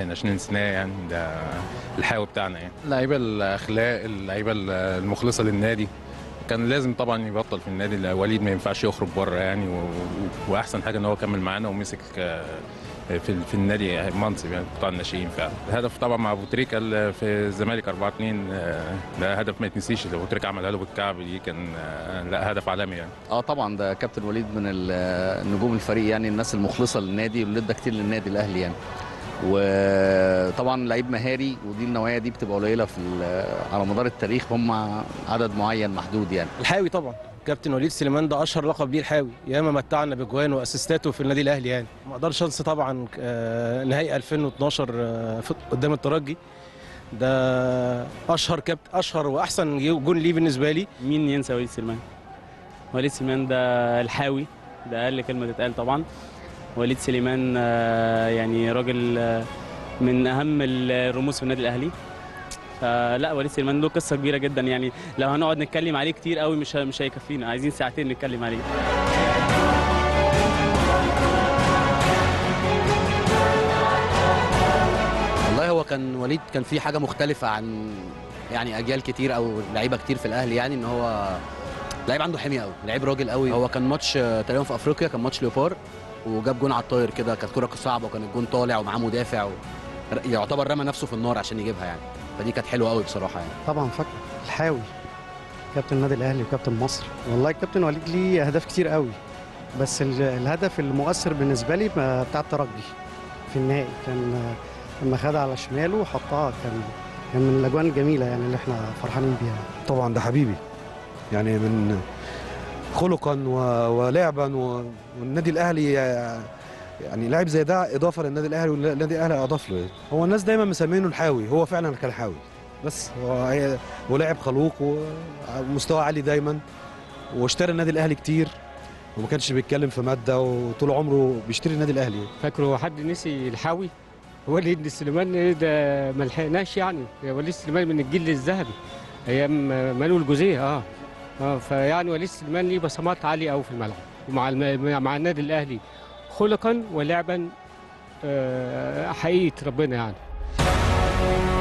احنا عشان نسيناه يعني ده الحيوي بتاعنا يعني اللعيبه الاخلاق اللعيبه المخلصه للنادي كان لازم طبعا يبطل في النادي لا، وليد ما ينفعش يخرج بره يعني و... و- واحسن حاجه ان هو كمل معانا ومسك آه، في في النادي منصب يعني قطاع الناشئين فعلا الهدف طبعا مع ابو تريكه ال- في الزمالك 4 2 ده هدف ما يتنسيش اللي ابو تريكه عملها له بالكعب دي كان آه، لا هدف عالمي يعني اه طبعا ده كابتن وليد من ال- نجوم الفريق يعني الناس المخلصه للنادي واللي ادى كتير للنادي الاهلي يعني وطبعا لعيب مهاري ودي النوعيه دي بتبقى قليله في ال- على مدار التاريخ هم عدد معين محدود يعني الحاوي طبعا كابتن وليد سليمان ده اشهر لقب ليه الحاوي ياما متعنا بجوان واسيستاته في النادي الاهلي يعني ما اقدرش انسى طبعا آه، نهائي 2012 آه، في- قدام الترجي ده اشهر كابت اشهر واحسن جون ليه بالنسبه لي مين ينسى وليد سليمان وليد سليمان ده الحاوي ده اقل كلمه تتقال طبعا وليد سليمان آه، يعني راجل آه، من اهم الرموز في النادي الاهلي فلا وليد سليمان له قصه كبيره جدا يعني لو هنقعد نتكلم عليه كتير قوي مش مش هيكفينا عايزين ساعتين نتكلم عليه والله هو كان وليد كان في حاجه مختلفه عن يعني اجيال كتير او لعيبه كتير في الاهلي يعني ان هو لعيب عنده حميه قوي لعيب راجل قوي هو كان ماتش آه، تقريبا في افريقيا كان ماتش ليوبار وجاب جون على الطاير كده كانت كره صعبه وكان الجون طالع ومعاه مدافع و... يعتبر رمى نفسه في النار عشان يجيبها يعني فدي كانت حلوه قوي بصراحه يعني طبعا فاكر الحاوي كابتن النادي الاهلي وكابتن مصر والله كابتن وليد ليه اهداف كتير قوي بس ال- الهدف المؤثر بالنسبه لي ما- بتاع الترجي في النهائي كان آه، لما خدها على شماله وحطها كان كان من الاجوان الجميله يعني اللي احنا فرحانين بيها طبعا ده حبيبي يعني من خلقا و- ولعبا و- والنادي الاهلي يعني لاعب زي ده اضافه للنادي الاهلي والنادي الاهلي اضاف له هو الناس دايما مسمينه الحاوي هو فعلا كان حاوي بس هو هي- هو لاعب خلوق ومستوى عالي دايما واشترى النادي الاهلي كتير وما كانش بيتكلم في ماده وطول عمره بيشتري النادي الاهلي فاكره حد نسي الحاوي وليد سليمان ده ما لحقناش يعني وليد سليمان من الجيل الذهبي ايام مانويل الجوزيه اه اه فيعني وليد سليمان ليه بصمات عاليه قوي في الملعب ومع الم... مع النادي الاهلي خلقا ولعبا آه حقيقه ربنا يعني